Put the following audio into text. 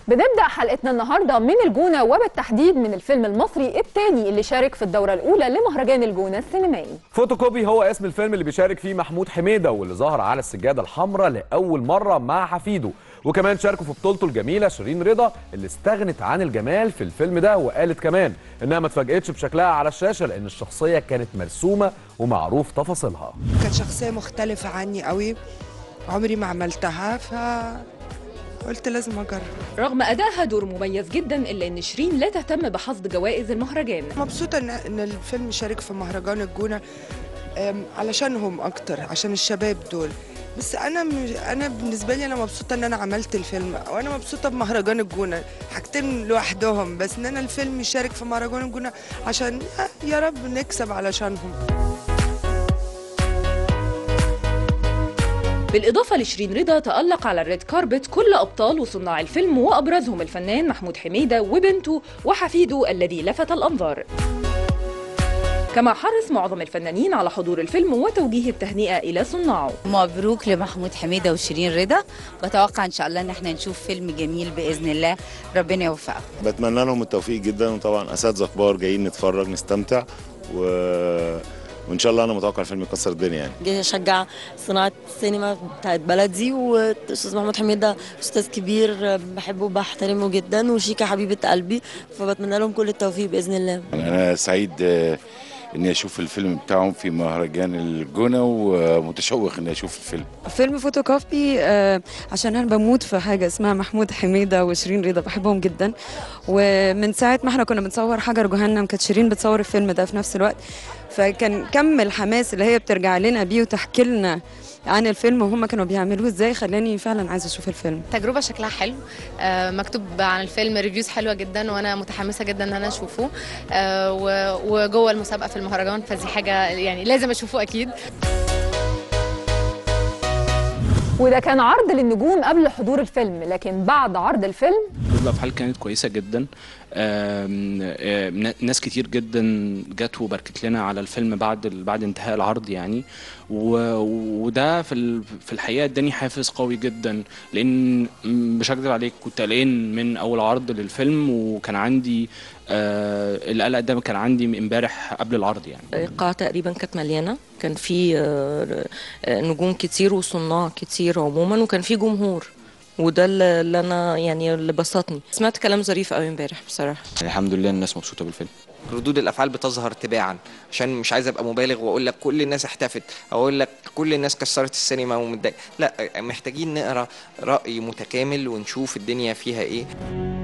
بنبدأ حلقتنا النهاردة من الجونة وبالتحديد من الفيلم المصري الثاني اللي شارك في الدورة الأولى لمهرجان الجونة السينمائي فوتوكوبي هو اسم الفيلم اللي بيشارك فيه محمود حميدة واللي ظهر على السجادة الحمراء لأول مرة مع حفيده وكمان شاركوا في بطولته الجميلة شيرين رضا اللي استغنت عن الجمال في الفيلم ده وقالت كمان إنها ما اتفاجئتش بشكلها على الشاشة لأن الشخصية كانت مرسومة ومعروف تفاصيلها كانت شخصية مختلفة عني قوي عمري ما عملتها ف قلت لازم اجرب رغم أدائها دور مميز جدا إلا إن شيرين لا تهتم بحصد جوائز المهرجان مبسوطة ان ان الفيلم شارك في مهرجان الجونة أم، علشانهم اكتر عشان الشباب دول بس انا مش انا بالنسبه لي انا مبسوطه ان انا عملت الفيلم وانا مبسوطه بمهرجان الجونه حاجتين لوحدهم بس ان انا الفيلم يشارك في مهرجان الجونه عشان يا رب نكسب علشانهم بالإضافة لشيرين رضا تألق على الريد كاربت كل أبطال وصناع الفيلم وأبرزهم الفنان محمود حميدة وبنته وحفيده الذي لفت الأنظار كما حرص معظم الفنانين على حضور الفيلم وتوجيه التهنئة إلى صناعه مبروك لمحمود حميده وشيرين رضا بتوقع ان شاء الله ان احنا نشوف فيلم جميل باذن الله ربنا يوفقه بتمنى لهم التوفيق جدا وطبعا اساتذه كبار جايين نتفرج نستمتع و... وان شاء الله انا متوقع الفيلم يكسر الدنيا يعني جاي اشجع صناعه السينما بتاعت بلدي والاستاذ محمود حميد ده استاذ كبير بحبه وبحترمه جدا وشيكا حبيبه قلبي فبتمنى لهم كل التوفيق باذن الله أنا سعيد آه، إني أشوف الفيلم بتاعهم في مهرجان الجونة ومتشوق إني أشوف الفيلم فيلم فوتوكوبي آه، عشان انا بموت في حاجه اسمها محمود حميده وشيرين رضا بحبهم جدا ومن ساعه ما احنا كنا بنصور حجر جهنم كانت شيرين بتصور الفيلم ده في نفس الوقت فكان كم الحماس اللي هي بترجع لنا بيه وتحكي لنا عن الفيلم وهم كانوا بيعملوه ازاي خلاني فعلا عايزه اشوف الفيلم تجربة شكلها حلو آه، مكتوب عن الفيلم ريفيوز حلوة جدا وانا متحمسة جدا ان انا اشوفه آه، و- وجوه المسابقة في المهرجان فدي حاجة يعني لازم اشوفه اكيد وده كان عرض للنجوم قبل حضور الفيلم لكن بعد عرض الفيلم ردود الافعال كانت كويسه جدا آم، آم، ناس كتير جدا جت وباركت لنا على الفيلم بعد ال- بعد انتهاء العرض يعني و- وده في ال- في الحقيقه اداني حافز قوي جدا لان م- مش هكذب عليك كنت قلقان من اول عرض للفيلم وكان عندي آه، القلق ده كان عندي من امبارح قبل العرض يعني القاعة تقريبا كانت مليانة كان في آه، آه، نجوم كتير وصناع كتير عموما وكان في جمهور وده اللي اللي انا يعني اللي بسطني سمعت كلام ظريف قوي امبارح بصراحة الحمد لله الناس مبسوطه بالفيلم ردود الافعال بتظهر تباعا عشان مش عايز ابقى مبالغ واقول لك كل الناس احتفت او اقول لك كل الناس كسرت السينما ومتضايق لا محتاجين نقرا راي متكامل ونشوف الدنيا فيها ايه